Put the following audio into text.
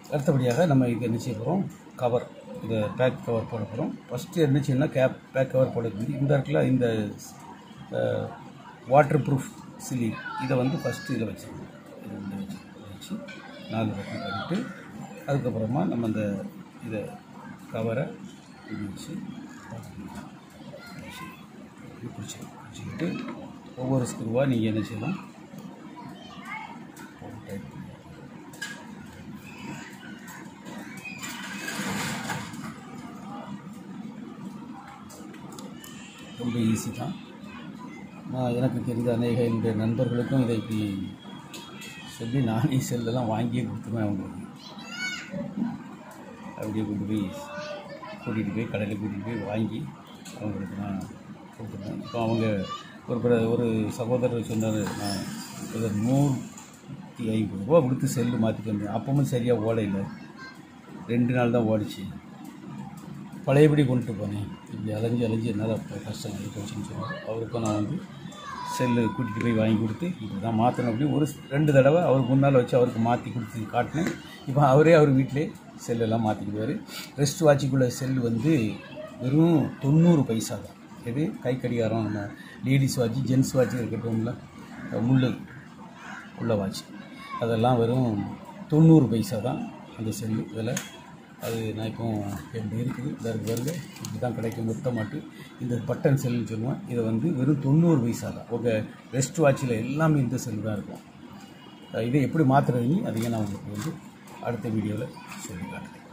அடுத்தபடியாக நம்ம இது என்ன செய்ய போகிறோம் கவர் இந்த பேக் கவர் போட போகிறோம் ஃபஸ்ட்டு என்ன செய்யணும்னா கேப் பேக் கவர் போடுறது இந்த இடத்துல இந்த வாட்டர் ப்ரூஃப் சிலி இதை வந்து ஃபஸ்ட்டு இதில் வச்சுக்கணும் இது வந்து வச்சு வச்சு நாலு பக்கம் பண்ணிட்டு அதுக்கப்புறமா நம்ம அந்த இதை கவரை இது வச்சு இப்படி பிடிச்சி பிடிச்சிக்கிட்டு ஒவ்வொரு ஸ்க்ரூவாக நீங்கள் என்ன செய்யலாம் போட்டு டைட் பண்ணி ரொம்ப ஈஸி தான் நான் எனக்கு தெரிந்த அநேக என்னுடைய நண்பர்களுக்கும் இதை இப்படி சொல்லி நானே செல்லெல்லாம் வாங்கியே கொடுத்துருவேன் அவங்களுக்கு அப்படியே கொண்டு போய் கூட்டிகிட்டு போய் கடையில் கூட்டிகிட்டு போய் வாங்கி அவங்களுக்கு நான் கொடுத்துருவேன் இப்போ அவங்க ஒரு பிற ஒரு சகோதரர் சொன்னார் நான் ஒரு நூற்றி ஐம்பது ரூபா கொடுத்து செல்லு மாற்றிட்டு வந்தேன் அப்பவும் சரியாக ஓடையில் ரெண்டு நாள் தான் ஓடிச்சு பழையபடி கொண்டுட்டு போனேன் இப்படி அலைஞ்சு அலைஞ்சு என்னால் அப்போ கஷ்டம் ஆகி போச்சுன்னு சொன்னார் அவருக்கும் நான் வந்து செல்லு கூட்டிகிட்டு போய் வாங்கி கொடுத்து இப்படி தான் மாற்றணும் அப்படி ஒரு ரெண்டு தடவை அவருக்கு முன்னால் வச்சு அவருக்கு மாற்றி கொடுத்து காட்டினேன் இப்போ அவரே அவர் வீட்டிலே செல்லெல்லாம் மாற்றிக்கிடுவார் ரெஸ்ட் வாட்சுக்குள்ள செல்லு வந்து வெறும் தொண்ணூறு பைசா தான் இது கை கடிகாரம் நம்ம லேடிஸ் வாட்ச் ஜென்ஸ் வாட்ச் இருக்கட்டும்ல முள்ளு உள்ள வாட்ச் அதெல்லாம் வெறும் தொண்ணூறு பைசா தான் அந்த செல்லு இதில் அது நான் இப்போ என்கிட்ட இருக்குது இந்த இருக்கு பாருங்க இப்படி தான் கிடைக்கும் மொத்தமாட்டு இந்த பட்டன் செல்லுன்னு சொல்லுவேன் இதை வந்து வெறும் தொண்ணூறு பைசா தான் உங்கள் ரெஸ்ட் வாட்சில் எல்லாமே இந்த செல்லு தான் இருக்கும் இதை எப்படி மாற்றுறதுன்னு அதையும் நான் உங்களுக்கு வந்து அடுத்த வீடியோவில் சொல்லி காட்டுறேன்